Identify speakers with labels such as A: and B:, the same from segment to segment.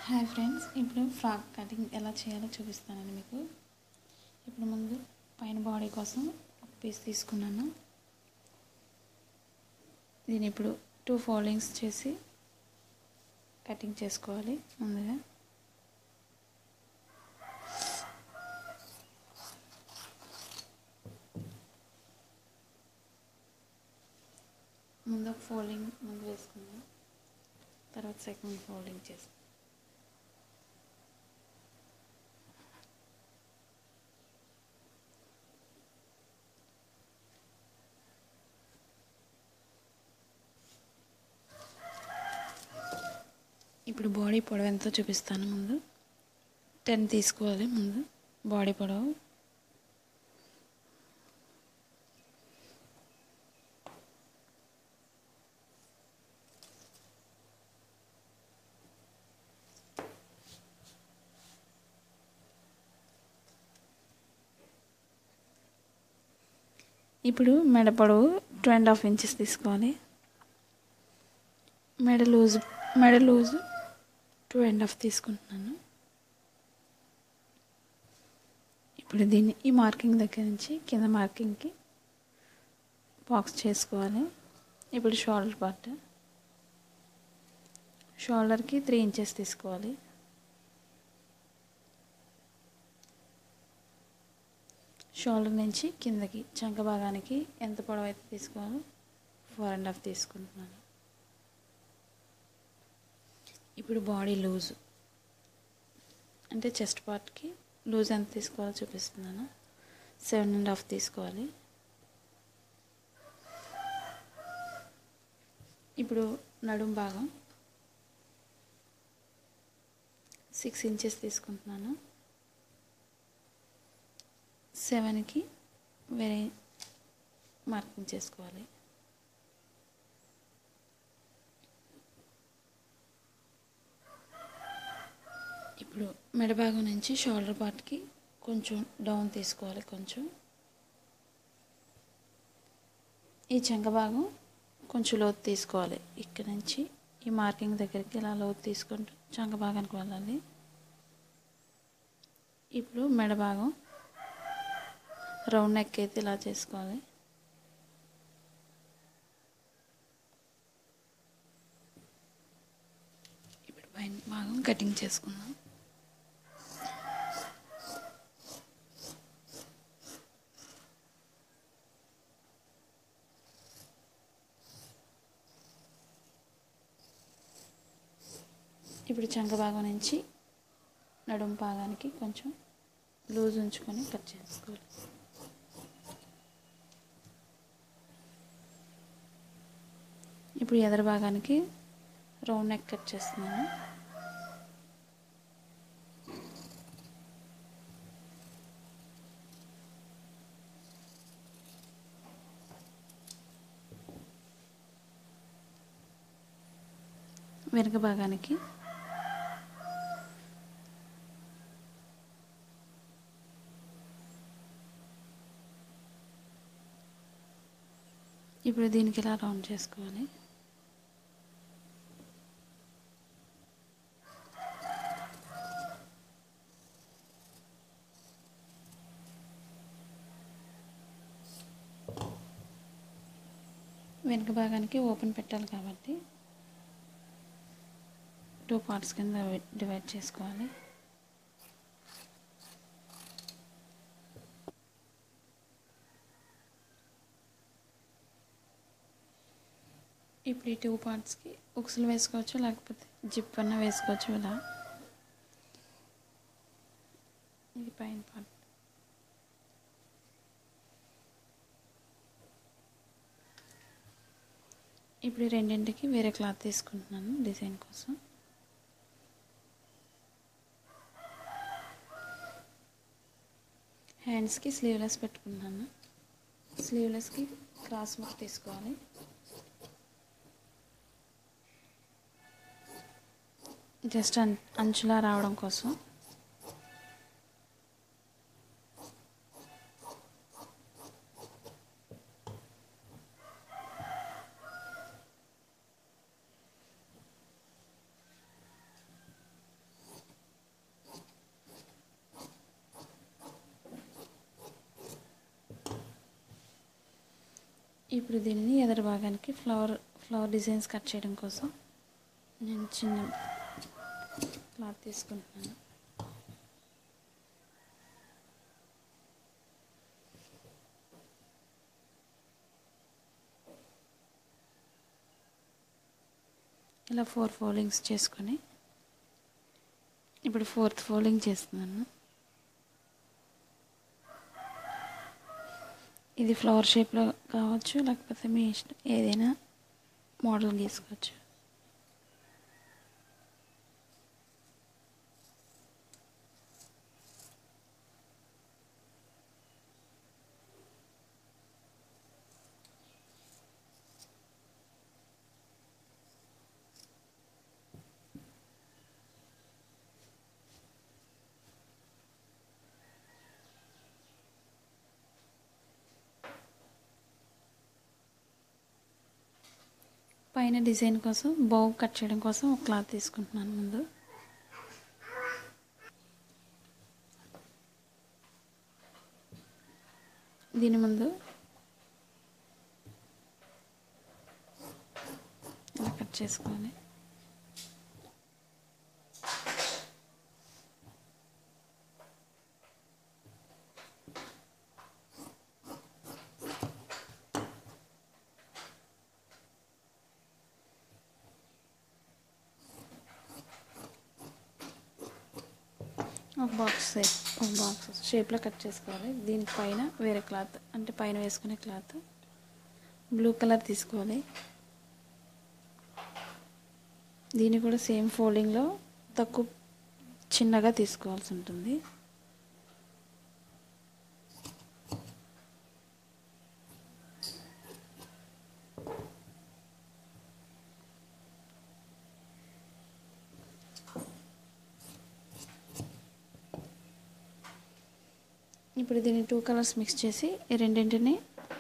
A: hi friends ఇప్పుడు frock cutting ఎలా చేయాలో చూపిస్తానండి మీకు ఇప్పుడు ముందు పైన బాడీ కోసం ఒక పీస్ తీసుకున్నాను దీన్ని ఇప్పుడు టూ ఫోల్డింగ్స్ చేసి కటింగ్ చేసుకోవాలి ముందుగా ముందు ఒక ఫోల్డింగ్ ముందు వేసుకున్నాం తర్వాత సెకండ్ ఫోల్డింగ్ చేస్తాం ఇప్పుడు బాడీ పొడవు ఎంతో చూపిస్తాను ముందు టెన్ తీసుకోవాలి ముందు బాడీ పొడవు ఇప్పుడు మెడ పొడవు టూ అండ్ హాఫ్ ఇంచెస్ తీసుకోవాలి మెడ లూజ్ మెడ లూజ్ టూ అండ్ హాఫ్ తీసుకుంటున్నాను ఇప్పుడు దీన్ని ఈ మార్కింగ్ దగ్గర నుంచి కింద మార్కింగ్కి బాక్స్ చేసుకోవాలి ఇప్పుడు షోల్డర్ పార్ట్ షోల్డర్కి త్రీ ఇంచెస్ తీసుకోవాలి షోల్డర్ నుంచి కిందకి చంక భాగానికి ఎంత పొడవు అయితే తీసుకోవాలో ఫోర్ అండ్ హాఫ్ తీసుకుంటున్నాను ఇప్పుడు బాడీ లూజ్ అంటే చెస్ట్ పార్ట్కి లూజ్ ఎంత తీసుకోవాలో చూపిస్తున్నాను సెవెన్ అండ్ హాఫ్ తీసుకోవాలి ఇప్పుడు నడుం భాగం సిక్స్ ఇంచెస్ తీసుకుంటున్నాను సెవెన్కి వేరే మార్కింగ్ చేసుకోవాలి ఇప్పుడు మెడ భాగం నుంచి షోల్డర్ పార్ట్కి కొంచెం డౌన్ తీసుకోవాలి కొంచెం ఈ చెంగ భాగం కొంచెం లోతు తీసుకోవాలి ఇక్కడ నుంచి ఈ మార్కింగ్ దగ్గరికి ఇలా లోతు తీసుకుంటూ చంక భాగానికి వెళ్ళాలి ఇప్పుడు మెడ భాగం రౌండ్ నెక్ అయితే ఇలా చేసుకోవాలి ఇప్పుడు పైన భాగం కటింగ్ చేసుకుందాం ఇప్పుడు చంక భాగం నుంచి నడుము భాగానికి కొంచెం లూజ్ ఉంచుకొని కట్ చేసుకోవాలి ఇప్పుడు ఎదర భాగానికి రౌండ్ నెక్ కట్ చేస్తున్నాను వెనుక భాగానికి ఇప్పుడు దీనికి ఇలా రౌండ్ చేసుకోవాలి వెనుక భాగానికి ఓపెన్ పెట్టాలి కాబట్టి టూ పార్ట్స్ కింద డివైడ్ చేసుకోవాలి ఇప్పుడు ఈ టూ పార్ట్స్కి ఉక్సులు వేసుకోవచ్చు లేకపోతే జిప్ అన్న వేసుకోవచ్చు ఇలా ఇది పైన పార్ట్ ఇప్పుడు ఈ రెండింటికి వేరే క్లాత్ తీసుకుంటున్నాను డిజైన్ కోసం హ్యాండ్స్కి స్లీవ్లెస్ పెట్టుకున్నాను స్లీవ్లెస్కి క్రాస్ ముక్ తీసుకోవాలి జస్ట్ అం అంచులా రావడం కోసం ఇప్పుడు దీనిని ఎదరు భాగానికి ఫ్లవర్ ఫ్లవర్ డిజైన్స్ కట్ చేయడం కోసం నేను చిన్న క్లాత్ తీసుకుంటున్నాను ఇలా ఫోర్ ఫోల్డింగ్స్ చేసుకొని ఇప్పుడు ఫోర్త్ ఫోల్డింగ్ చేస్తున్నాను ఇది ఫ్లవర్ షేప్లో కావచ్చు లేకపోతే మీ ఇష్టం ఏదైనా మోడల్ గీసుకోవచ్చు పైన డిజైన్ కోసం బౌ కట్ చేయడం కోసం ఒక క్లాత్ తీసుకుంటున్నాను ముందు దీని ముందు ఇలా కట్ చేసుకోవాలి ఒక బాక్స్ షేప్ ఒక బాక్స్ షేప్లో కట్ చేసుకోవాలి దీనిపైన వేరే క్లాత్ అంటే పైన వేసుకునే క్లాత్ బ్లూ కలర్ తీసుకోవాలి దీన్ని కూడా సేమ్ ఫోల్డింగ్లో తక్కువ చిన్నగా తీసుకోవాల్సి ఉంటుంది ఇప్పుడు దీన్ని టూ కలర్స్ మిక్స్ చేసి ఈ రెండింటిని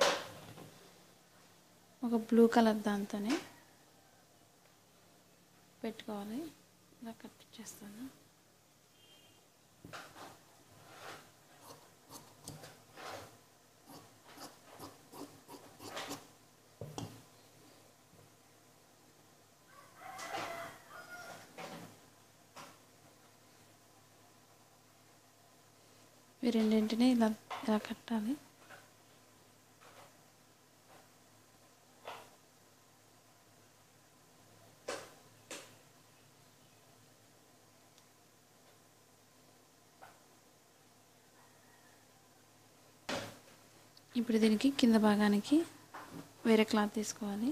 A: ఒక బ్లూ కలర్ దాంతోనే పెట్టుకోవాలి ఇలా కట్ చేస్తాను ఈ రెండింటిని ఇలా ఇలా కట్టాలి ఇప్పుడు దీనికి కింద భాగానికి వేరే క్లాత్ తీసుకోవాలి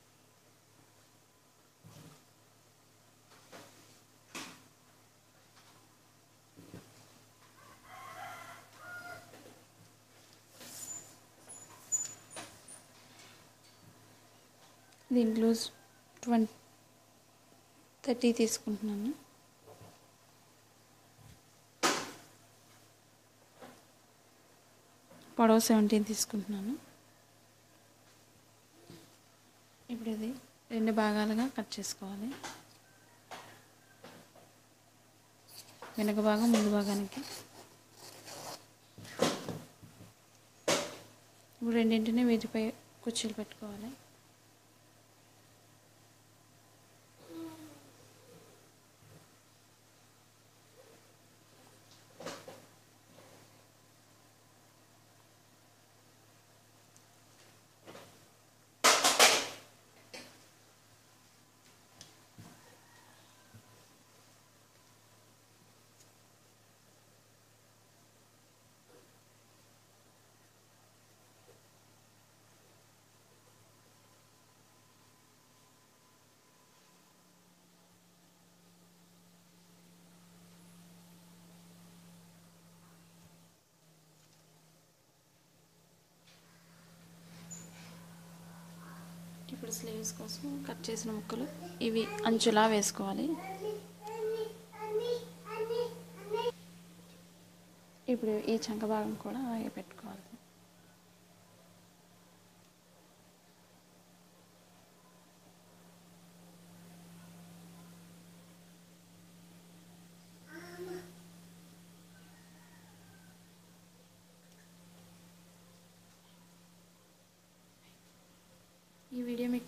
A: దీంట్లో ట్వంటీ థర్టీ తీసుకుంటున్నాను పొడవు సెవెంటీన్ తీసుకుంటున్నాను ఇప్పుడు ఇది రెండు భాగాలుగా కట్ చేసుకోవాలి వెనక భాగం ముందు భాగానికి ఇప్పుడు రెండింటిని వీటిపై కుర్చీలు పెట్టుకోవాలి ఇప్పుడు స్లీవ్స్ కోసం కట్ చేసిన ముక్కలు ఇవి అంచులా వేసుకోవాలి ఇప్పుడు ఈ చంక భాగం కూడా అలాగే పెట్టుకోవాలి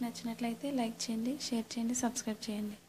A: నచ్చినట్లయితే లైక్ చేయండి షేర్ చేయండి సబ్స్క్రైబ్ చేయండి